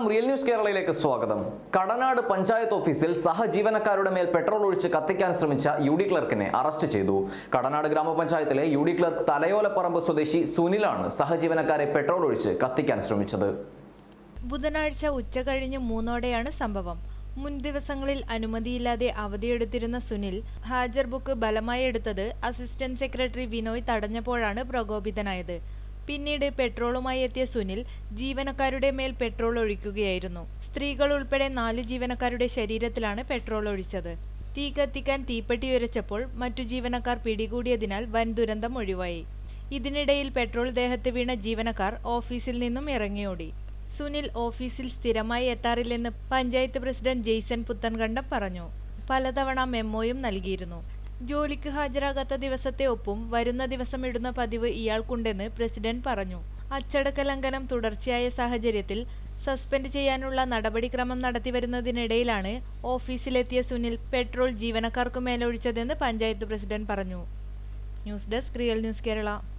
നമസ്കാരം real news കേരളയിലേക്ക് സ്വാഗതം കടനാട് പഞ്ചായത്ത് ഓഫീസിൽ സഹജീവനക്കാരുടെ മേൽ പെട്രോൾ ഒഴിച്ച് കത്തിക്കാൻ ശ്രമിച്ച യു ഡി ക്ലർക്കിനെ അറസ്റ്റ് ചെയ്തു കടനാട് ഗ്രാമപഞ്ചായത്തിലെ യു ഡി ക്ലർക്ക് തലയോലപ്പറമ്പ് സ്വദേശി സുനിലാണ് സഹജീവനക്കാരെ പെട്രോൾ ഒഴിച്ച് കത്തിക്കാൻ ശ്രമിച്ചത് ബുധനാഴ്ച ഉച്ച കഴിഞ്ഞ് മൂന്നോടെയാണ് സംഭവം മുൻ ദിവസങ്ങളിൽ അനുമതിയില്ലാതെ അവധിയെടുത്തിരുന്ന സുനിൽ ഹാജർ ബുക്ക് ബലമായി എടുത്തത് അസിസ്റ്റന്റ് സെക്രട്ടറി വിനോയ് തടഞ്ഞപ്പോഴാണ് പ്രകോപിതനായത് പിന്നീട് പെട്രോളുമായി എത്തിയ സുനിൽ ജീവനക്കാരുടെ മേൽ പെട്രോൾ ഒഴിക്കുകയായിരുന്നു സ്ത്രീകൾ ഉൾപ്പെടെ നാല് ജീവനക്കാരുടെ ശരീരത്തിലാണ് പെട്രോൾ ഒഴിച്ചത് തീ കത്തിക്കാൻ തീപ്പെട്ടി ഉരച്ചപ്പോൾ മറ്റു ജീവനക്കാർ പിടികൂടിയതിനാൽ വൻ ദുരന്തം ഒഴിവായി ഇതിനിടയിൽ പെട്രോൾ ദേഹത്ത് വീണ ജീവനക്കാർ ഓഫീസിൽ നിന്നും ഇറങ്ങിയോടി സുനിൽ ഓഫീസിൽ സ്ഥിരമായി എത്താറില്ലെന്ന് പഞ്ചായത്ത് പ്രസിഡന്റ് ജെയ്സൺ പുത്തൻകണ്ടം പറഞ്ഞു പലതവണ മെമ്മോയും നൽകിയിരുന്നു ജോലിക്ക് ഹാജരാകാത്ത ദിവസത്തെ ഒപ്പും വരുന്ന ദിവസം ഇടുന്ന പതിവ് ഇയാൾക്കുണ്ടെന്ന് പ്രസിഡന്റ് പറഞ്ഞു അച്ചടക്ക ലംഘനം തുടർച്ചയായ സാഹചര്യത്തിൽ സസ്പെൻഡ് ചെയ്യാനുള്ള നടപടിക്രമം നടത്തിവരുന്നതിനിടയിലാണ് ഓഫീസിലെത്തിയ സുനിൽ പെട്രോൾ ജീവനക്കാർക്കു മേലൊഴിച്ചതെന്ന് പഞ്ചായത്ത് പ്രസിഡന്റ് പറഞ്ഞു news desk real news Kerala